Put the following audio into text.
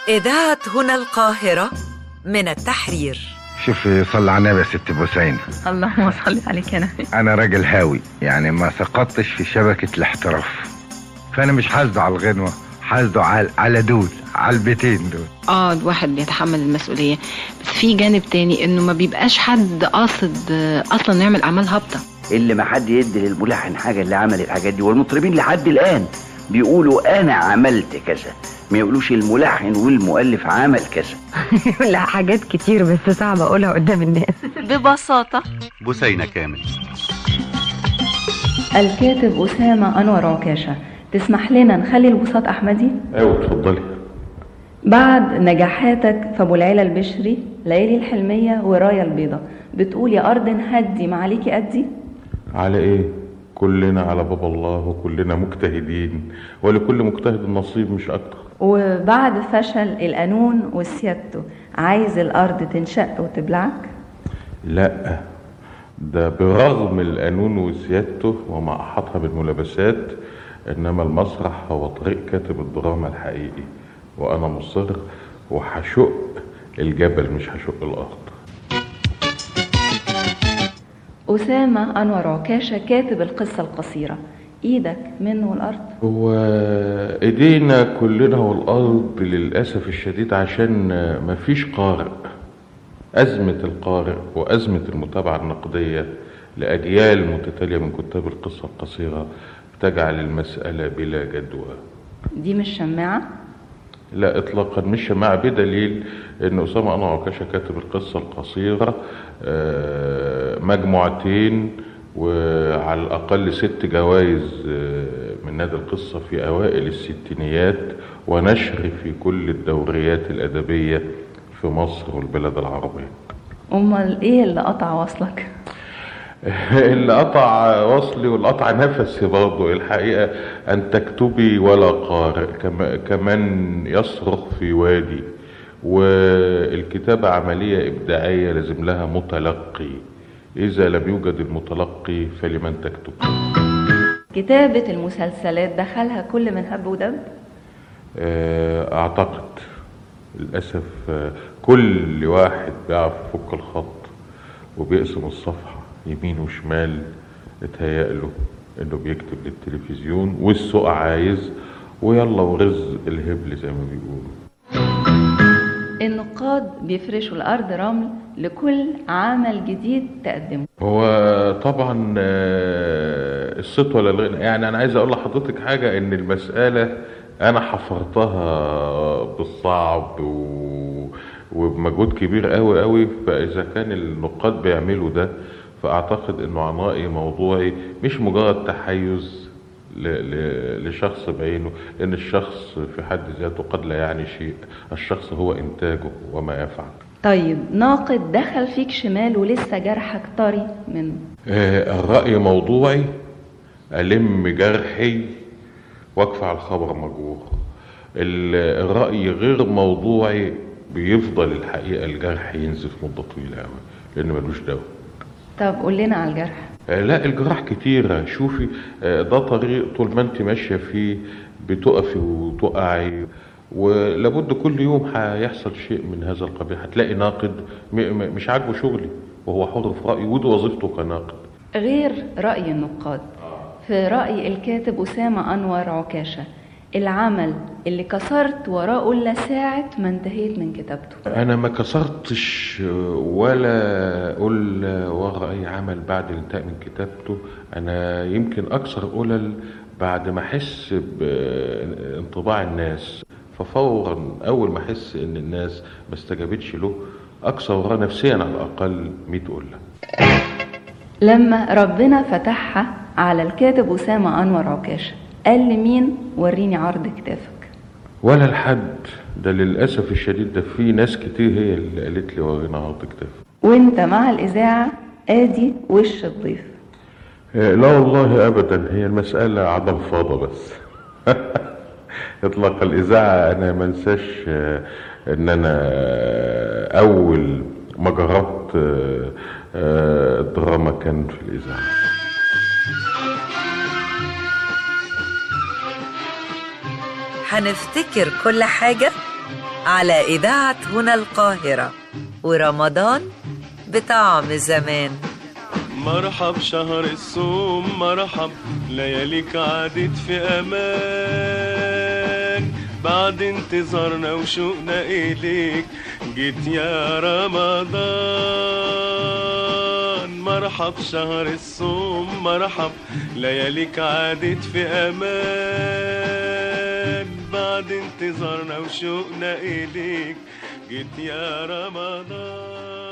إذاعة هنا القاهرة من التحرير شوفي صلي على النبي يا ست بوسين اللهم صل عليك يا نبي انا راجل هاوي يعني ما سقطتش في شبكة الاحتراف فانا مش حاسده على الغنوة حاسده على على دول على البيتين دول اه الواحد بيتحمل المسؤولية بس في جانب تاني انه ما بيبقاش حد قاصد آه، اصلا يعمل اعمال هابطة اللي ما حد يدي للملحن حاجه اللي عمل الحاجات دي والمطربين لحد الان بيقولوا انا عملت كذا ما يقولوش الملحن والمؤلف عمل كذا لا حاجات كتير بس صعب اقولها قدام الناس ببساطة بثينة كامل الكاتب أسامة أنور عكاشة تسمح لنا نخلي البساط أحمدي ايوه اتفضلي بعد نجاحاتك في أبو العيلة البشري ليالي الحلمية ورايا البيضة بتقول يا أرض هدي ما عليكي أدي على ايه كلنا على باب الله وكلنا مجتهدين ولكل مجتهد نصيب مش اكتر وبعد فشل القانون وسيادته عايز الأرض تنشق وتبلعك لا ده برغم القانون وسيادته وما احاطها بالملابسات انما المسرح هو طريق كاتب الدراما الحقيقي وانا مصر وهشق الجبل مش هشق الارض أسامة أنور عكاشة كاتب القصة القصيرة إيدك منه الأرض هو ايدينا كلنا والارض للاسف الشديد عشان مفيش قارئ ازمه القارئ وازمه المتابعه النقديه لاجيال متتاليه من كتاب القصه القصيره تجعل المساله بلا جدوى دي مش شماعة لا اطلاقا مش شماعة بدليل ان اسامه انور عكاشه كاتب القصه القصيره آه، مجموعتين وعلى الاقل ست جوائز آه، من نادي القصه في اوائل الستينيات ونشر في كل الدوريات الادبيه في مصر والبلاد العربيه أمال إيه اللي قطع وصلك اللي قطع وصلي والقطع نفسي برضه الحقيقة أن تكتبي ولا قارئ كما- كمان يصرخ في وادي والكتابة عملية إبداعية لازم لها متلقي إذا لم يوجد المتلقي فلمن تكتب كتابة المسلسلات دخلها كل من هب ودب آه، أعتقد للأسف آه، كل واحد بيعرف يفك الخط وبيقسم الصفحة يمين وشمال اتهيأ له إنه بيكتب للتلفزيون والسوق عايز ويلا ورزق الهبل زي ما بيقولوا النقاد بيفرشوا الأرض رمل لكل عمل جديد تقدمه هو طبعا آه، الصيت ولا الغنى يعني انا عايز اقول لحضرتك حاجه ان المساله انا حفرتها بالصعب و... وبمجهود كبير قوي قوي فاذا كان النقاد بيعملوا ده فاعتقد انه عنائي موضوعي مش مجرد تحيز ل... ل... لشخص بعينه لان الشخص في حد ذاته قد لا يعني شيء الشخص هو انتاجه وما يفعل طيب ناقد دخل فيك شمال ولسه جرحك طري منه آه، الرأي موضوعي ألم جرحي وأكفى على الخبر مجروح ال- الرأي غير موضوعي بيفضل الحقيقة الجرح ينزف مدة طويلة أوي لأن ملوش دواء طب قول لنا على الجرح آه، لا الجراح كتيرة شوفي آه، ده طريق طول ما انت ماشية فيه بتقفي وتقعي ولابد كل يوم هيحصل شيء من هذا القبيل هتلاقي ناقد م- م- مش عاجبه شغلي وهو حر في رأيه ودي وظيفته كناقد غير رأي النقاد في رأي الكاتب أسامة أنور عكاشة العمل اللي كسرت وراءه إلا ساعة ما انتهيت من كتابته انا ما كسرتش ولا قل ورا اي عمل بعد الانتهاء من كتابته انا يمكن اكسر قلل بعد ما احس بانطباع الناس ففورا اول ما احس ان الناس ما استجابتش له اكسر وراه نفسيا على الاقل 100 قله لما ربنا فتحها على الكاتب أسامة أنور عكاشة قال لمين وريني عرض كتافك ولا لحد ده للاسف الشديد ده في ناس كتير هي اللي قالت لي ورينا عرض كتاب وانت مع الإذاعة آدي وش الضيف آه، لا والله ابدا هي المساله عدم فاضه بس اطلاق الاذاعه انا ما انساش آه، ان انا آه، اول ما جربت آه، آه، الدراما كان في الاذاعه هنفتكر كل حاجة على إذاعة هنا القاهرة ورمضان بطعم زمان مرحب شهر الصوم مرحب لياليك عادت في امان بعد انتظارنا وشوقنا اليك جيت يا رمضان مرحب شهر الصوم مرحب لياليك عادت في امان بعد انتظارنا وشوقنا اليك جيت يا رمضان